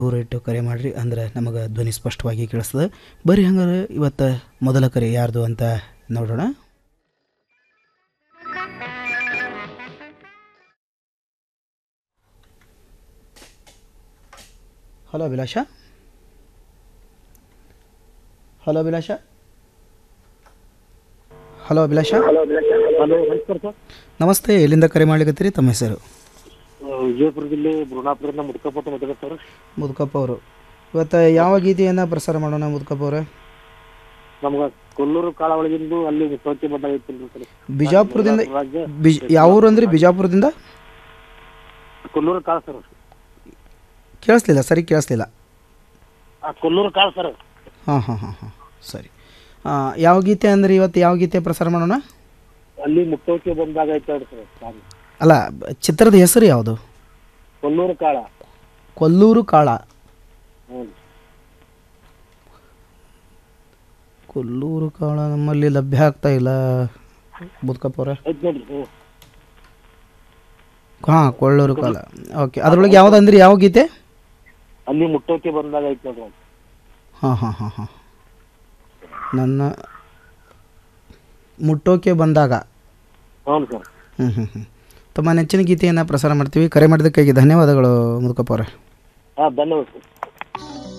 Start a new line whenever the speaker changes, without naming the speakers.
ದೂರ ಇಟ್ಟು ಕರೆ ಮಾಡಿರಿ ಅಂದ್ರೆ ನಮಗೆ ಧ್ವನಿ ಸ್ಪಷ್ಟವಾಗಿ ಕೇಳಿಸ್ತದೆ ಬರ್ರಿ ಹಂಗಾರೆ ಇವತ್ತು ಮೊದಲ ಕರೆ ಯಾರ್ದು ಅಂತ ನೋಡೋಣ hello Abhilasha hello Abhilasha hello Abhilasha
hello ನಮಸ್ಕಾರ ಸರ್
ನಮಸ್ತೆ ಎಲ್ಲಿಂದ ಕರೆ ಮಾಡ್ಲಿಕತ್ತೀರಿ ತಮ್ಮ ಹೆಸರು
ವಿಜಯಪುರ ಜಿಲ್ಲೆ ಬೃಣಾಪುರದಿಂದ ಮುಡ್ಕಪಟ್ಟು ಮಾತಾಡೋದು ಸರ್
ಮುದುಕಪ್ಪ ಅವರು ಇವತ್ತು ಯಾವ ಗೀತೆಯನ್ನು ಪ್ರಸಾರ ಮಾಡೋಣ ಮುದುಕಪ್ಪ ಅವರೇ
ನಮ್ಗೆ ಕೊಲ್ಲೂರು ಕಾಳ ಒಳಗಿಂದು ಅಲ್ಲಿ ಮುತ್ತೋಕಿ ಬಂದಾಗ ಐತಿಲ್ರಿ ಸರ್
ಬಿಜಾಪುರದಿಂದ
ರಾಜ್ಯ
ಬಿಜ್ ಯಾವ ಊರು ಅಂದ್ರೆ ಬಿಜಾಪುರದಿಂದ
ಕೊಲ್ಲೂರು ಕಾಳ ಸರ್
ಕೇಳಿಸ್ಲಿಲ್ಲ ಸರಿ ಕೇಳಿಸ್ಲಿಲ್ಲ
ಆ ಕೊಲ್ಲೂರು ಕಾಳ ಸರ್
ಹಾಂ ಹಾಂ ಹಾಂ ಹಾಂ ಸರಿ ಆ, ಯಾವ ಗೀತೆ ಅಂದ್ರೆ ಇವತ್ತು ಯಾವ ಗೀತೆ ಪ್ರಸಾರ ಮಾಡೋಣ
ಅಲ್ಲಿ ಮುತ್ತೋಕಿ ಬಂದಾಗ ಐತೆ ಸರ್ ಸಾಂಗ್.
ಅಲ್ಲ ಬ- ಚಿತ್ರದ ಹೆಸರು ಯಾವುದು
ಕೊಲ್ಲೂರು ಕಾಳ
ಕೊಲ್ಲೂರು ಕಾಳ
ಹ್ಞೂ
ಕೊಲ್ಲೂರು ಕಾಳ ನಮ್ಮಲ್ಲಿ ಲಭ್ಯ ಆಗ್ತಾ ಇಲ್ಲ ಮುದುಕಪ್ಪ ಅವರೇ
ಐತೆ ನೋಡ್ರಿ ಹ್ಞೂ
ಹಾಂ ಕೊಳ್ಳೂರು ಕಾಳ ಓಕೆ ಅದ್ರೊಳಗೆ ಯಾವ್ದು ಅಂದ್ರೆ ಯಾವ ಗೀತೆ
ಅಲ್ಲಿ ಮುಟ್ಟೋಕಿ ಬಂದಾಗ ಐತೆ ನೋಡ್ರಿ ಅದು.
ಹಾಂ ಹಾಂ ಹಾಂ ಹಾಂ ನನ್ನ ಮುಟ್ಟೋಕೆ ಬಂದಾಗ
ಹ್ಞೂ ಸರ್
ಹ್ಞೂ ಹ್ಞೂ ಹ್ಞೂ ತಮ್ಮ ನೆಚ್ಚಿನ ಗೀತೆಯನ್ನು ಪ್ರಸಾರ ಮಾಡ್ತೀವಿ ಕರೆ ಮಾಡಿದ್ದಕ್ಕಾಗಿ ಧನ್ಯವಾದಗಳು ಮುದುಕಪ್ಪ ಅವರೇ
ಹಾಂ ಧನ್ಯವಾದ ಸರ್